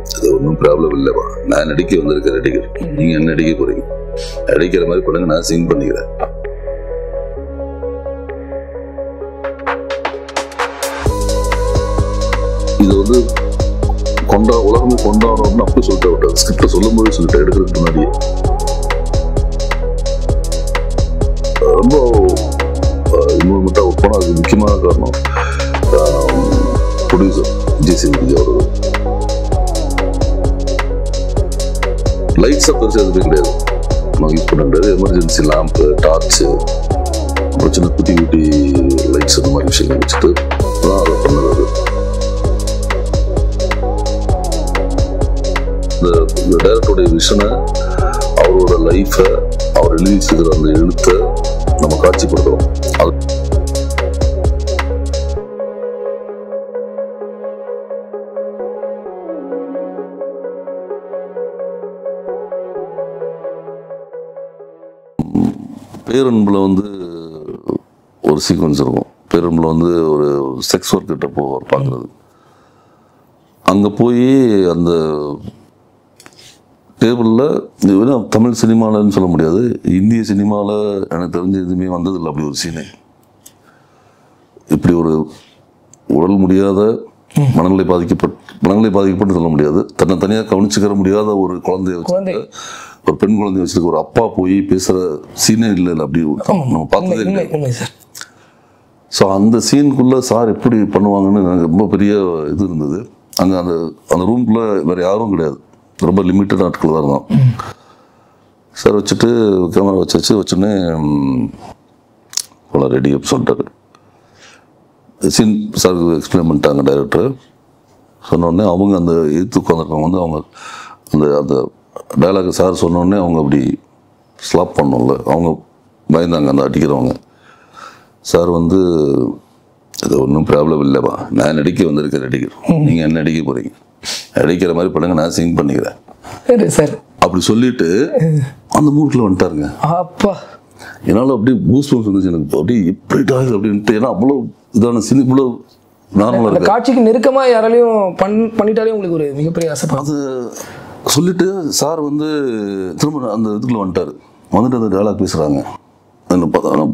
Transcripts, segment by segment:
அது ஒன்றும் ப்ராப்ளம் இல்லைப்பா நான் நடிக்க வந்திருக்க நடிகர் நீங்க என்ன நடிக்க போறீங்க நடிக்கிற மாதிரி பண்ணுங்க நான் சீன் பண்ணிக்கிறேன் இது வந்து கொண்டா உலகமே கொண்டாடணும்னு அப்படி சொல்லிட்டு விட்டார் ஸ்கிரிப்டை சொல்லும் போது சொல்லிட்டு எடுக்கிறதுக்கு முன்னாடியே ரொம்ப இன்வால்மெண்ட்டாக ஒர்க் பண்ண அதுக்கு முக்கியமான காரணம் ப்ரொடியூசர் ஜேசி விஜய் அவர்கள் லைட்ஸை பெருசாக எதுவுமே கிடையாது நம்ம யூஸ் பண்ண முடியாது எமர்ஜென்சி லேம்ப்பு டார்ச்சு அப்புறம் சின்ன குட்டி குட்டி லைட்ஸ் அந்த மாதிரி விஷயங்கள் வச்சுட்டு தான் அதை பண்ணது இந்த இந்த டைரக்டருடைய விஷனை அவரோட லைஃப்பை அவர் எழுதி வச்சிருக்கிற அந்த எழுத்தை நம்ம காட்சிப்படுத்துறோம் அது பேரன்பில் வந்து ஒரு சீக்வன்ஸ் இருக்கும் பேரன்பில் வந்து ஒரு செக்ஸ் ஒர்க் கிட்ட போவார் பார்க்குறது அங்கே போய் அந்த டேபிளில் இது வெறும் தமிழ் சினிமாலன்னு சொல்ல முடியாது இந்திய சினிமாவில் எனக்கு தெரிஞ்ச எதுவுமே வந்ததில்லை அப்படி ஒரு சீனு இப்படி ஒரு உடல் முடியாத மனநிலை பாதிக்கப்பட்டு மனநிலை பாதிக்கப்பட்டு சொல்ல முடியாது தன்னை தனியாக கவனிச்சுக்கிற முடியாத ஒரு குழந்தைய குழந்தை. வச்சு ஒரு பெண் குழந்தைய வச்சிருக்க ஒரு அப்பா போய் பேசுகிற சீனே இல்லை இல்லை அப்படி நம்ம உண்மை பார்த்ததே உண்மை இல்லை உண்மை சார் ஸோ அந்த சீனுக்குள்ளே சார் எப்படி பண்ணுவாங்கன்னு எனக்கு ரொம்ப பெரிய இது இருந்தது அங்கே அந்த அந்த ரூம்குள்ளே வேறு யாரும் கிடையாது ரொம்ப லிமிட்டட் ஆட்கள் தான் இருந்தோம் சார் வச்சுட்டு கேமரா வச்சு வச்சு வச்சோடனே போல ரெடி அப் சொல்லிட்டாரு சீன் சாருக்கு எக்ஸ்பிளைன் பண்ணிட்டாங்க டைரக்டர் சொன்னோடனே அவங்க அந்த எதிர்த்து உட்காந்துருக்கவங்க வந்து அவங்க அந்த அந்த டைலாக் சார் சொன்னோடனே அவங்க அப்படி ஸ்லாப் பண்ணோம்ல அவங்க பயந்தாங்க அந்த அடிக்கிறவங்க சார் வந்து இது ஒன்றும் ப்ராப்ளம் இல்லைப்பா நான் நடிக்க வந்திருக்க நடிகர் நீங்கள் என்ன நடிக்க போகிறீங்க நடிக்கிற மாதிரி பண்ணுங்க நான் சிங் பண்ணிக்கிறேன் சரி சார் அப்படி சொல்லிட்டு அந்த மூட்டில் வந்துட்டாருங்க அப்பா என்னால் அப்படியே பூஸ்ட் வந்துச்சு எனக்கு அப்படியே எப்படிடா இது அப்படின்ட்டு ஏன்னா அவ்வளோ இதான சினி இவ்வளோ நார்மலாக அந்த இருக்கு காட்சிக்கு நெருக்கமா யாராலையும் பண் பண்ணிட்டாலே உங்களுக்கு ஒரு மிகப்பெரிய ஆசை அது சொல்லிட்டு சார் வந்து திரும்ப அந்த இதுக்குள்ள வந்துட்டாரு வந்துட்டு அந்த டயலாக் பேசுகிறாங்க என்ன பார்த்தா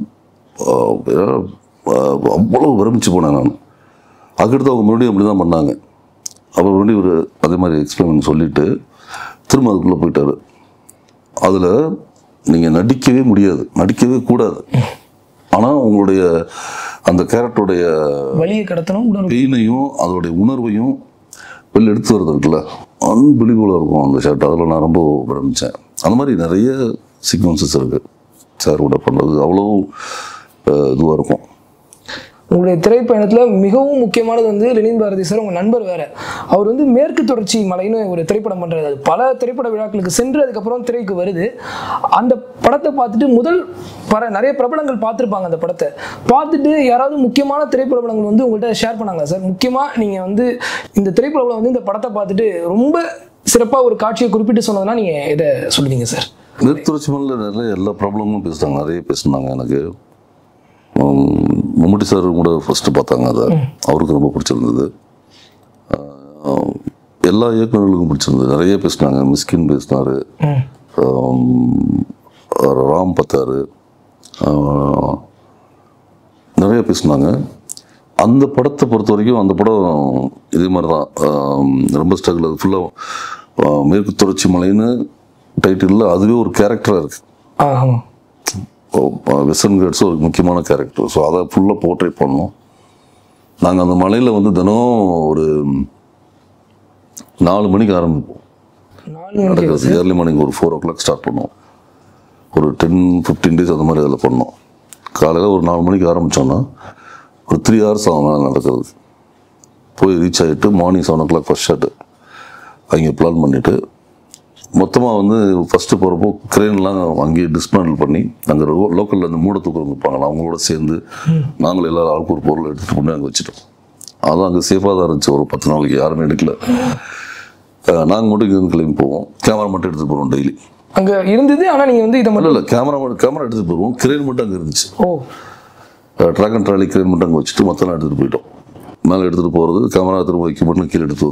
அவ்வளோ விரமிச்சு போனேன் நான் அதுக்கடுத்து அவங்க மறுபடியும் அப்படி தான் பண்ணாங்க அப்புறம் மறுபடியும் ஒரு அதே மாதிரி எக்ஸ்பிளைன் சொல்லிட்டு திரும்ப அதுக்குள்ளே போயிட்டாரு அதில் நீங்கள் நடிக்கவே முடியாது நடிக்கவே கூடாது ஆனால் உங்களுடைய அந்த கேரக்டருடைய வழியை கடத்தணும் உடல் பெயினையும் அதோடைய உணர்வையும் வெளில எடுத்து வருது இருக்குல்ல அன்பிலிவலாக இருக்கும் அந்த ஷர்ட் அதில் நான் ரொம்ப பிரமிச்சேன் அந்த மாதிரி நிறைய சீக்வன்சஸ் இருக்குது சார் கூட பண்ணுறது அவ்வளோ இதுவாக இருக்கும் உங்களுடைய திரைப்பயணத்துல மிகவும் முக்கியமானது வந்து லெனின் பாரதி சார் உங்க நண்பர் வேற அவர் வந்து மேற்கு தொடர்ச்சி மலைன்னு ஒரு திரைப்படம் பண்றாரு அது பல திரைப்பட விழாக்களுக்கு சென்று அதுக்கப்புறம் திரைக்கு வருது அந்த படத்தை பார்த்துட்டு முதல் பர நிறைய பிரபலங்கள் பார்த்துருப்பாங்க அந்த படத்தை பார்த்துட்டு யாராவது முக்கியமான திரைப்பிரபலங்கள் வந்து உங்கள்கிட்ட ஷேர் பண்ணாங்களா சார் முக்கியமா நீங்க வந்து இந்த திரைப்பிரபலம் வந்து இந்த படத்தை பார்த்துட்டு ரொம்ப சிறப்பா ஒரு காட்சியை குறிப்பிட்டு சொன்னதுன்னா நீங்க இதை சொல்லுவீங்க சார் நிறுத்துறச்சி மேலே நிறைய எல்லா ப்ராப்ளமும் பேசுனாங்க நிறைய பேசுனாங்க எனக்கு உம், மம்முட்டி சார் கூட ஃபஸ்ட்டு பார்த்தாங்க அதை அவருக்கு ரொம்ப பிடிச்சிருந்தது ஆஹ், எல்லா இயக்குநர்களுக்கும் பிடிச்சிருந்தது நிறைய பேசினாங்க மிஸ்கின் பேசினாரு ஆம், ராம் பார்த்தாரு ஆஹ், நிறைய பேசினாங்க அந்த படத்தை பொறுத்த வரைக்கும் அந்த படம் இதே மாதிரி தான் ஆம், ரொம்ப ஸ்ட்ரகிள் அது ஃபுல்லாக மேற்கு தொடர்ச்சி மலைன்னு டைட்டிலில் அதுவே ஒரு கேரக்டராக இருக்குது ஆ, ஆமா வெஸ்டர்ன் கேட்ஸ் ஒரு முக்கியமான கேரக்டர் ஸோ அதை ஃபுல்லாக போர்ட்ரேட் பண்ணோம் நாங்கள் அந்த மலையில் வந்து தினம் ஒரு நாலு மணிக்கு ஆரம்பிப்போம் நாலு மணிக்கு நடக்கிறது ஏர்லி மார்னிங் ஒரு ஃபோர் ஓ கிளாக் ஸ்டார்ட் பண்ணுவோம் ஒரு டென் ஃபிஃப்டீன் டேஸ் அந்த மாதிரி அதில் பண்ணோம் காலையில் ஒரு நாலு மணிக்கு ஆரம்பித்தோன்னா ஒரு த்ரீ ஹவர்ஸ் ஆகும் மேலே நடக்கிறது போய் ரீச் ஆகிட்டு morning seven o'clock first shot அங்கே பிளான் பண்ணிவிட்டு மொத்தமாக வந்து ஃபஸ்ட்டு போகிறப்போ க்ரெயின்லாம் அங்கேயே டிஸ்மேண்டில் பண்ணி அங்கே லோக்கலில் அந்த மூட தூக்குறவங்க இருப்பாங்களா அவங்களோட சேர்ந்து நாங்கள் எல்லாரும் ஆளுக்கு ஒரு பொருள் எடுத்துகிட்டு கொண்டு அங்கே வச்சுட்டோம் அதுவும் அங்கே சேஃபாக தான் இருந்துச்சு ஒரு பத்து நாளைக்கு யாருமே எடுக்கல நாங்கள் மட்டும் இங்கேருந்து கிளம்பி போவோம் கேமரா மட்டும் எடுத்துகிட்டு போகிறோம் டெய்லி அங்க இருந்தது ஆனா நீங்க வந்து இதை இல்லை மட்டும் இல்லை கேமரா மட்டும் கேமரா எடுத்துகிட்டு போயிடுவோம் கிரேன் மட்டும் அங்கே இருந்துச்சு oh track and trolley crane மட்டும் அங்கே வச்சுட்டு மொத்தம் எடுத்துகிட்டு போயிட்டோம் மேலே எடுத்துகிட்டு போகிறது கேமரா திரும்ப வைக்க மட்டும் கீழே எடுத்து வந்துடுவோம்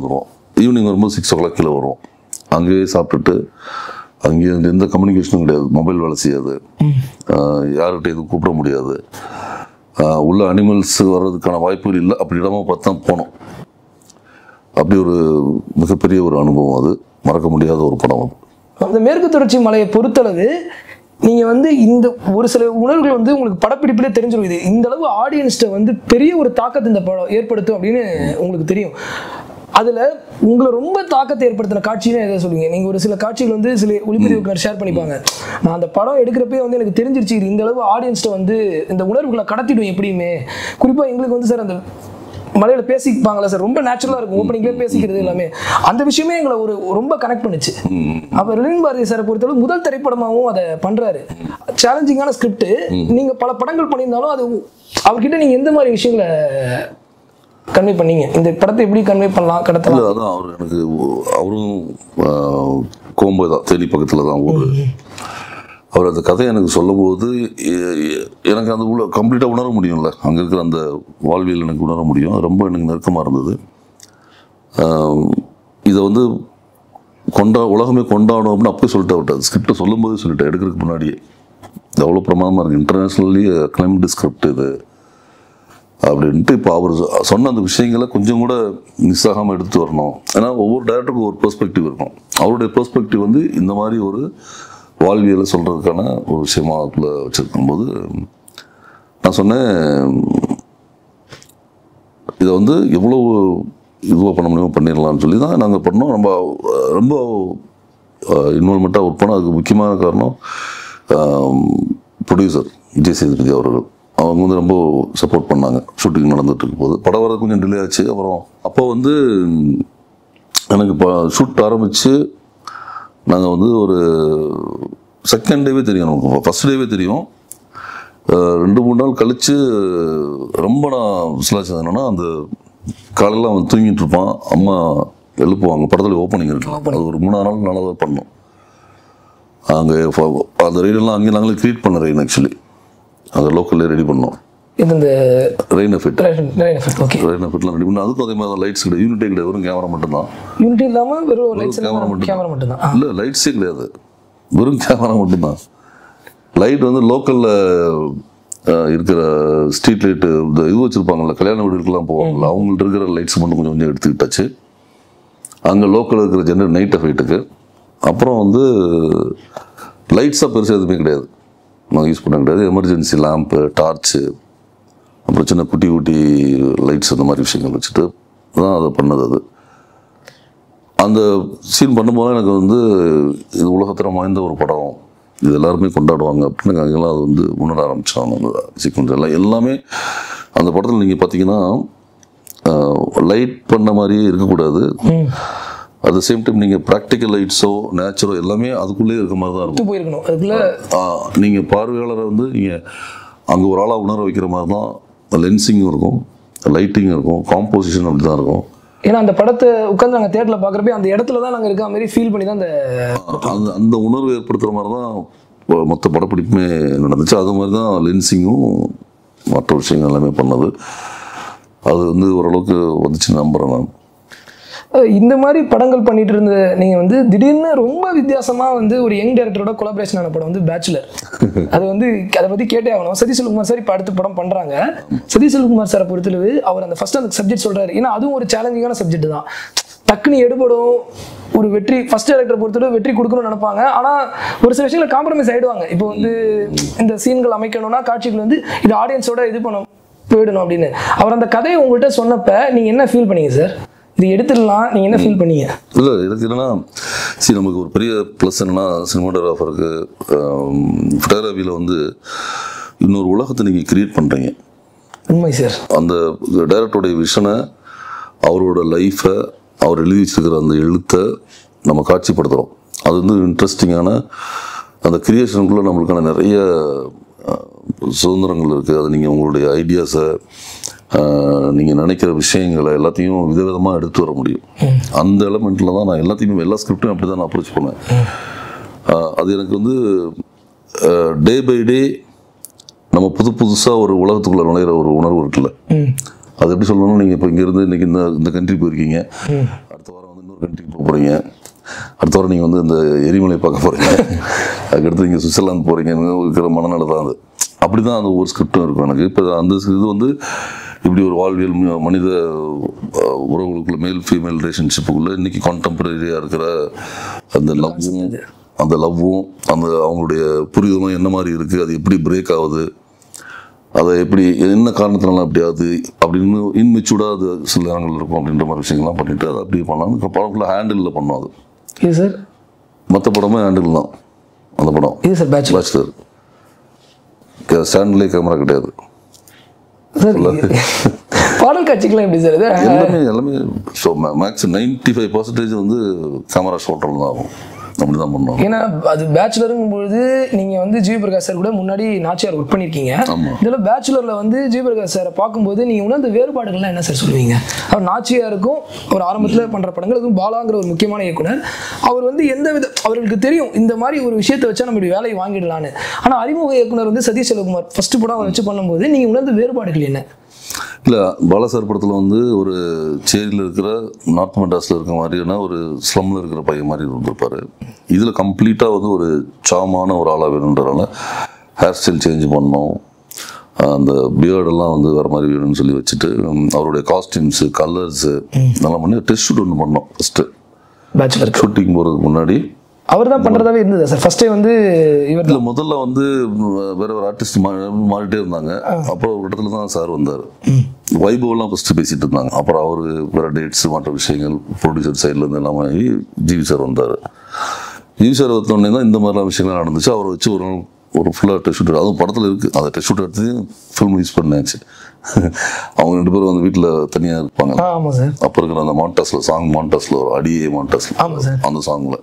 ஈவினிங் வரும்போது சிக்ஸ் ஓ கிளாக் கீழே வருவோம் அங்கேயே சாப்பிட்டுட்டு அங்கேயே வந்து எந்த கம்யூனிகேஷனும் கிடையாது மொபைல் வேலை செய்யாது ஆஹ் யார்கிட்ட எதுவும் கூப்பிட முடியாது ஆஹ் உள்ள அனிமல்ஸ் வர்றதுக்கான வாய்ப்புகள் இல்லை அப்படி இடமா பார்த்து தான் போனோம் அப்படி ஒரு மிகப்பெரிய ஒரு அனுபவம் அது மறக்க முடியாத ஒரு படம் அது அந்த மேற்கு தொடர்ச்சி மலையை பொறுத்தளவு நீங்க வந்து இந்த ஒரு சில உணர்வுகள் வந்து உங்களுக்கு படப்பிடிப்பிலே தெரிஞ்சிடும் இது இந்த அளவு ஆடியன்ஸ்ட வந்து பெரிய ஒரு தாக்கத்தை இந்த படம் ஏற்படுத்தும் அப்படின்னு உங்களுக்கு தெரியும் அதுல உங்களை ரொம்ப தாக்கத்தை ஏற்படுத்தின காட்சின்னு எதை சொல்லுவீங்க நீங்க ஒரு சில காட்சிகள் வந்து சில ஒளிப்பதிவுக்கார் ஷேர் பண்ணிப்பாங்க நான் அந்த படம் எடுக்கிறப்பே வந்து எனக்கு தெரிஞ்சிருச்சு இது இந்த அளவு ஆடியன்ஸ்ட வந்து இந்த உணர்வுகளை கடத்திடும் எப்படியுமே குறிப்பா எங்களுக்கு வந்து சார் அந்த மலையில பேசிப்பாங்களா சார் ரொம்ப நேச்சுரலா இருக்கும் ஓப்பனிங்லேயே பேசிக்கிறது எல்லாமே அந்த விஷயமே எங்களை ஒரு ரொம்ப கனெக்ட் பண்ணுச்சு அப்ப ரிலின் பாரதி சாரை பொறுத்தளவு முதல் திரைப்படமாகவும் அதை பண்றாரு சேலஞ்சிங்கான ஸ்கிரிப்ட் நீங்க பல படங்கள் பண்ணியிருந்தாலும் அது அவர்கிட்ட நீங்க எந்த மாதிரி விஷயங்களை கன்வே பண்ணீங்க இந்த படத்தை எப்படி கன்வே பண்ணலாம் கடத்தலாம் இல்லை அதான் அவர் எனக்கு ஒ- அவரும் ஆஹ், கோம்பை தான் தேனி பக்கத்தில் தான் ஊர் அவர் அந்த கதையை எனக்கு சொல்லும்போது எ- எ- எனக்கு அந்த உள்ள கம்ப்ளீட்டாக உணர முடியும்ல அங்கே இருக்கிற அந்த வாழ்வியல் எனக்கு உணர முடியும் அது ரொம்ப எனக்கு நெருக்கமாக இருந்தது ஆஹ், இதை வந்து கொண்டா உலகமே கொண்டாடும் அப்படின்னு அப்பயே சொல்லிட்டு விட்டார் ஸ்கிரிப்டை சொல்லும்போதே சொல்லிட்டேன் எடுக்கிறதுக்கு முன்னாடியே இது அவ்வளோ பிரமாதமாக இருக்குது இன்டர்நேஷ்னலி கிளைம்டு ஸ்கிரிப்ட் இது அப்படின்ட்டு இப்போ அவர் சொ- சொன்ன அந்த விஷயங்களை கொஞ்சம் கூட மிஸ் ஆகாமல் எடுத்து வரணும் ஏன்னா ஒவ்வொரு டேரக்டருக்கும் ஒரு பெர்ஸ்பெக்டிவ் இருக்கும் அவருடைய பெர்ஸ்பெக்டிவ் வந்து இந்த மாதிரி ஒரு வாழ்வியலை சொல்கிறதுக்கான ஒரு விஷயமா அதுக்குள்ள வச்சுருக்கும் போது நான் சொன்னேன் இதை வந்து எவ்வளோ இதுவாக பண்ண முடியுமோ பண்ணிடலாம்னு சொல்லி தான் நாங்கள் பண்ணோம் ரொம்ப ரொம்ப இன்வால்மெண்ட்டாக ஒர்க் பண்ணோம் அதுக்கு முக்கியமான காரணம் ப்ரொடியூசர் விஜய் சேதுபதி அவர்கள் அவங்க வந்து ரொம்ப சப்போர்ட் பண்ணாங்க ஷூட்டிங் நடந்துட்டு இருக்கும் போது படம் வர கொஞ்சம் டிலே ஆச்சு அப்புறம் அப்போ வந்து எனக்கு இப்போ ஷூட் ஆரம்பித்து நாங்கள் வந்து ஒரு செகண்ட் டேவே தெரியும் நமக்கு ஃபஸ்ட் டேவே தெரியும் அஹ் ரெண்டு மூணு நாள் கழிச்சு ரொம்ப நான் விசிலாச்சது என்னன்னா அந்த காலையில் அவன் தூங்கிட்டு இருப்பான் அம்மா எழுப்புவாங்க படத்தில் ஓப்பனிங் இருக்கு அது ஒரு மூணாறு நாள் நல்லா தான் பண்ணோம் அங்கே அந்த ரெயிடெல்லாம் அங்கே நாங்களே க்ரியேட் பண்ண ரெயின் ஆக்சுவலி அந்த லோக்கல்லே ரெடி பண்ணோம் இது இந்த ரெயின் எஃபெக்ட் ஓகே ரெயின் எஃபெக்ட்லாம் ரெடி பண்ணோம் அதுக்கும் அதே மாதிரி தான் லைட்ஸ் கிடையாது யூனிட்டே கிடையாது வெறும் கேமரா மட்டும்தான் யூனிட் இல்லாம வெறும் லைட்ஸ் கேமரா மட்டும் கேமரா மட்டும்தான் ஆ. இல்லை லைட்ஸே கிடையாது வெறும் கேமரா மட்டும்தான் லைட் வந்து லோக்கலில் இருக்கிற ஸ்ட்ரீட் லைட்டு இந்த இது வச்சுருப்பாங்கல்ல கல்யாண வீடுக்கெல்லாம் போவாங்கல்ல அவங்கள்ட்ட இருக்கிற லைட்ஸ் மட்டும் கொஞ்சம் கொஞ்சம் எடுத்துக்கிட்டாச்சு அங்கே லோக்கலில் இருக்கிற ஜென்ரல் நைட் எஃபெக்ட்டுக்கு அப்புறம் வந்து லைட்ஸாக பெருசாக எதுவுமே கிடையாது நாங்கள் யூஸ் பண்ண கிடையாது எமர்ஜென்சி லேம்ப்பு டார்ச்சு அப்புறம் சின்ன குட்டி குட்டி லைட்ஸ் அந்த மாதிரி விஷயங்கள் வச்சுட்டு தான் அதை பண்ணது அது அந்த சீன் பண்ணும்போது எனக்கு வந்து இது உலகத்தரம் வாய்ந்த ஒரு படம் இது எல்லாருமே கொண்டாடுவாங்க அப்படின்னு எனக்கு அங்கெல்லாம் அது வந்து உணர ஆரம்பிச்சாங்க அந்த சீக்வன்ஸ் எல்லாம் எல்லாமே அந்த படத்தில் நீங்கள் பார்த்தீங்கன்னா லைட் பண்ண மாதிரியே இருக்கக்கூடாது அட் த சேம் டைம் நீங்கள் ப்ராக்டிக்கல் லைட்ஸோ நேச்சரோ எல்லாமே அதுக்குள்ளேயே இருக்க மாதிரி தான் இருக்கும் விட்டு போயிருக்கணும் அதுக்குள்ள நீங்கள் பார்வையாளரை வந்து நீங்கள் அங்கே ஒரு ஆளாக உணர வைக்கிற மாதிரி தான் லென்சிங்கும் இருக்கும் லைட்டிங் இருக்கும் காம்போசிஷன் அப்படி தான் இருக்கும் ஏன்னா அந்த படத்தை உட்காந்து நாங்க தேட்டர்ல பாக்குறப்ப அந்த இடத்துல தான் நாங்க இருக்க மாதிரி ஃபீல் பண்ணி தான் அந்த அந்த அந்த உணர்வு ஏற்படுத்துகிற மாதிரி தான் இப்போ மொத்த படப்பிடிப்புமே நடந்துச்சு அது மாதிரி தான் லென்சிங்கும் மற்ற விஷயங்கள் எல்லாமே பண்ணது அது வந்து ஓரளவுக்கு வந்துச்சு நம்புகிறேன் நான் அஹ் இந்த மாதிரி படங்கள் பண்ணிட்டு இருந்த நீங்க வந்து திடீர்னு ரொம்ப வித்தியாசமா வந்து ஒரு யங் டைரக்டரோட கொலாபரேஷன் ஆன படம் வந்து பேச்சுலர் அது வந்து அதை பத்தி கேட்டே ஆகணும் சதீஷ் செல்வகுமார் சார் இப்போ அடுத்த படம் பண்றாங்க சதீஷ் செல்வகுமார் சாரை பொறுத்தளவு அவர் அந்த ஃபர்ஸ்ட் அந்த சப்ஜெக்ட் சொல்றாரு ஏன்னா அதுவும் ஒரு சேலஞ்சிங்கான சப்ஜெக்ட் தான் டக்குன்னு எடுபடும் ஒரு வெற்றி ஃபர்ஸ்ட் டைரக்டர் பொறுத்தளவு வெற்றி கொடுக்கணும்னு நினைப்பாங்க ஆனா ஒரு சில விஷயங்கள் காம்ப்ரமைஸ் ஆயிடுவாங்க இப்போ வந்து இந்த சீன்கள் அமைக்கணும்னா காட்சிகள் வந்து இது ஆடியன்ஸோட இது பண்ண போயிடணும் அப்படின்னு அவர் அந்த கதையை உங்கள்கிட்ட சொன்னப்ப நீங்க என்ன ஃபீல் பண்ணீங்க சார் இது எடுத்துடலாம் நீங்க என்ன ஃபீல் பண்ணீங்க இல்லை எனக்கு என்னன்னா சரி நமக்கு ஒரு பெரிய ப்ளஸ் என்னன்னா சினிமாட்டோகிராஃபருக்கு ஃபோட்டோகிராஃபியில் வந்து இன்னொரு உலகத்தை நீங்கள் கிரியேட் பண்ணுறீங்க உண்மை சார் அந்த டைரக்டருடைய விஷனை அவரோட லைஃப்பை அவர் எழுதி வச்சிருக்கிற அந்த எழுத்தை நம்ம காட்சிப்படுத்துகிறோம் அது வந்து இன்ட்ரெஸ்டிங்கான அந்த கிரியேஷனுக்குள்ளே நம்மளுக்கான நிறைய அஹ், சுதந்திரங்கள் இருக்குது அது நீங்கள் உங்களுடைய ஐடியாஸை நீங்கள் நினைக்கிற விஷயங்களை எல்லாத்தையும் விதவிதமாக எடுத்து வர முடியும் அந்த எலமெண்ட்டில் தான் நான் எல்லாத்தையுமே எல்லா ஸ்கிரிப்டையும் அப்படி தான் நான் அப்ரோச் பண்ணேன் அஹ், அது எனக்கு வந்து டே பை டே நம்ம புது புதுசாக ஒரு உலகத்துக்குள்ளே நுழையிற ஒரு உணர்வு இருக்குல்ல ம் அது எப்படி சொல்லணும்னா நீங்கள் இப்போ இங்கேருந்து இன்னைக்கு இந்த இந்த கண்ட்ரி போயிருக்கீங்க அடுத்த வாரம் வந்து கண்ட்ரிக்கு போக போகிறீங்க அடுத்த வாரம் நீங்கள் வந்து இந்த எரிமலை பார்க்க போகிறீங்க அதுக்கடுத்து நீங்கள் சுவிட்சர்லாந்து போகிறீங்கன்னு இருக்கிற மனநிலை தான் அது அப்படி தான் அந்த ஒரு ஸ்கிரிப்டும் இருக்கும் எனக்கு இப்போ அந்த இது வந்து இப்படி ஒரு வாழ்வியல் ம- மனித அஹ், உறவுகளுக்குள்ள மேல் ஃபீமேல் ரிலேஷன்ஷிப்புக்குள்ள இன்னைக்கு கான்டெம்பரரியாக இருக்கிற அந்த லவ்வும் அந்த லவ்வும் அந்த அவங்களுடைய புரிதலும் என்ன மாதிரி இருக்குது அது எப்படி பிரேக் ஆகுது அதை எப்படி என்ன காரணத்தினால அப்படி ஆகுது அப்படின்னு இன்மெச்சூர்டாக அது சில நேரங்கள் இருக்கும் அப்படின்ற மாதிரி விஷயங்கள்லாம் பண்ணிட்டு அதை அப்படியே பண்ணலாம் படம் ஃபுல்லாக ஹேண்டிலில் பண்ணோம் அது இது சார் மற்ற படமே ஹேண்டில் தான் அந்த படம் இது சார் பேச்சுலர் பேச்சுலர் ஸ்டாண்ட்லேயே கேமரா கிடையாது சார் பாடல் காட்சிக்கெல்லாம் எப்படி சார் இது எல்லாமே எல்லாமே so max ninety five percentage வந்து கேமரா ஷோட்டில் தான் ஆகும் அப்படி தான் பண்ணோம் ஏன்னா அது பேச்சுலருங்கும் பொழுது நீங்க வந்து ஜிவி பிரகாஷ் சார் கூட முன்னாடி நாச்சியார் ஒர்க் பண்ணிருக்கீங்க ஆமா. இதுல பேச்சுலர்ல வந்து ஜிவி பிரகாஷ் சாரை பார்க்கும்போது நீங்க உணர்ந்த வேறுபாடுகள்லாம் என்ன சார் சொல்லுவீங்க அவர் நாச்சியாருக்கும் ஒரு ஆரம்பத்துல பண்ற படங்கள் அதுவும் பாலாங்கிற ஒரு முக்கியமான இயக்குனர் அவர் வந்து எந்த வித அவர்களுக்கு தெரியும் இந்த மாதிரி ஒரு விஷயத்தை வச்சா நம்ம இப்படி வேலையை வாங்கிடலான்னு ஆனா அறிமுக இயக்குனர் வந்து சதீஷ் செல்வகுமார் ஃபர்ஸ்ட் படம் அவர் வச்சு பண்ணும்போது நீங்க உணர்ந்த வேறுபாடுகள் என்ன இல்லை பாலாசார் படத்தில் வந்து ஒரு சேரியில் இருக்கிற நார்த் மெட்ராஸில் இருக்கிற மாதிரியான ஒரு ஸ்லம்மில் இருக்கிற பையன் மாதிரி இருந்திருப்பாரு இதில் கம்ப்ளீட்டாக வந்து ஒரு சாமான ஒரு ஆளாக வேணுன்றனால ஹேர் ஸ்டைல் சேஞ்ச் பண்ணோம் அந்த பியர்டெல்லாம் வந்து வேறு மாதிரி வேணும்னு சொல்லி வச்சுட்டு உம், அவருடைய காஸ்டியூம்ஸு கலர்ஸு இதெல்லாம் பண்ணி டெஸ்ட் ஷூட் ஒன்று பண்ணோம் ஃபஸ்ட்டு பேச்சுலர் ஷூட்டிங் போகிறதுக்கு முன்னாடி அவர் தான் பண்றதாவே இருந்ததா சார் ஃபர்ஸ்டே வந்து இவர் இல்லை முதல்ல வந்து ம், வேற ஒரு ஆர்டிஸ்ட் மாறிட்டே இருந்தாங்க அப்புறம் ஒரு இடத்துல தான் சார் வந்தார் வைபவெல்லாம் ஃபஸ்ட்டு பேசிட்டு இருந்தாங்க அப்புறம் அவர் வேற டேட்ஸ் மற்ற விஷயங்கள் ப்ரொடியூசர் சைட்லேருந்து எல்லாமே ஆகி ஜிவி சார் வந்தார் ஜிவி சார் வந்தோடனே தான் இந்த மாதிரிலாம் விஷயங்கள்லாம் நடந்துச்சு அவரை வச்சு ஒரு நாள் ஒரு ஃபுல்லாக டெஸ்ட் ஷூட் அதுவும் படத்தில் இருக்குது அந்த டெஸ்ட் ஷூட் எடுத்து ஃபில்ம் யூஸ் பண்ணாச்சு அவங்க ரெண்டு பேரும் வந்து வீட்டில் தனியாக இருப்பாங்க ஆ, ஆமா சார் அப்போ இருக்கிற அந்த மாண்டாஸில் சாங் மாண்டாஸில் ஒரு அடியே மாண்டாஸில் ஆமா சார் அந்த சாங்கில்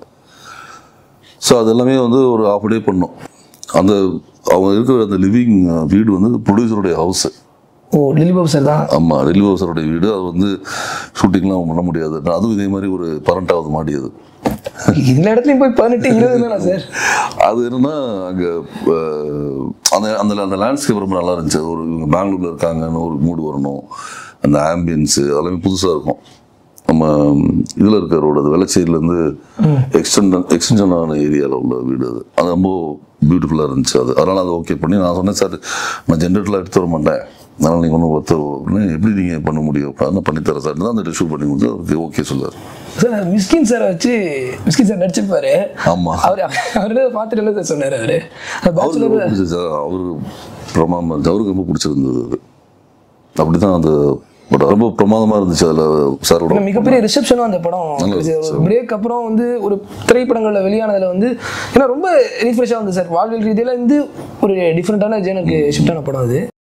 ஸோ அது எல்லாமே வந்து ஒரு ஆஃப் டே பண்ணோம் அந்த அவங்க இருக்கிற அந்த லிவிங் வீடு வந்து ப்ரொடியூசருடைய house oh Lili Babu sir தான் ஆமாம் ரிலீவ் ஹவுஸருடைய வீடு அது வந்து ஷூட்டிங்லாம் பண்ண முடியாது அதுவும் இதே மாதிரி ஒரு பரண்டாவது மாடி அது எல்லா இடத்துலயும் போய் பதினெட்டு இருபது தானே சார் அது என்னன்னா அங்கே அந்த அந்த அந்த லேண்ட்ஸ்கேப் ரொம்ப நல்லா இருந்துச்சு அது ஒரு இவங்க பெங்களூர்ல இருக்காங்கன்னு ஒரு மூடு வரணும் அந்த ஆம்பியன்ஸு அதெல்லாமே புதுசாக இருக்கும் நம்ம இதில் இருக்க ரோடு அது வெள்ளச்சேரியிலேருந்து எக்ஸ்டெண்ட் எக்ஸ்டென்ஷன் ஆன ஏரியாவில் உள்ள வீடு அது அது ரொம்ப பியூட்டிஃபுல்லாக இருந்துச்சு அது அதனால் அதை ஓகே பண்ணி நான் சொன்னேன் சார் நான் ஜென்ரேட்டர்லாம் எடுத்து வர மாட்டேன் அதனால் நீங்கள் ஒன்றும் ஒருத்தர் உடனே எப்படி நீங்கள் பண்ண முடியும் நான் பண்ணித்தரேன் சார் தான் அந்த ஷூட் பண்ணி கொடுத்து அவருக்கு ஓகே சொல்லார் சார் மிஸ்கின் சாரை வச்சு மிஸ்கின் சார் நடிச்சிருப்பாரு ஆமாம் அவர் அவரு பார்த்துட்டு என்ன சார் சொன்னாரு அவரு அவருக்கு பேச்சுலர் ரொம்ப பிடிச்சது அவரு பிரமாதமாக இருந்துச்சு அவருக்கு ரொம்ப பிடிச்சிருந்தது அது அப்படி தான் அந்த படம் ரொம்ப பிரமாதமாக இருந்துச்சு அதில் சாரோட மிகப்பெரிய ரிசப்ஷனும் அந்த படம் நல்லது, கிடைச்சது. ஒரு பிரேக் அப்புறம் வந்து ஒரு திரைப்படங்கள்ல வெளியானதுல வந்து ஏன்னா ரொம்ப ரீஃப்ரெஷ்ஷாக வந்து சார் வாழ்வியல் ரீதியில இருந்து ஒரு டிஃப்ரெண்டான ஜேனருக்கு ஷிஃப்டான படம் அது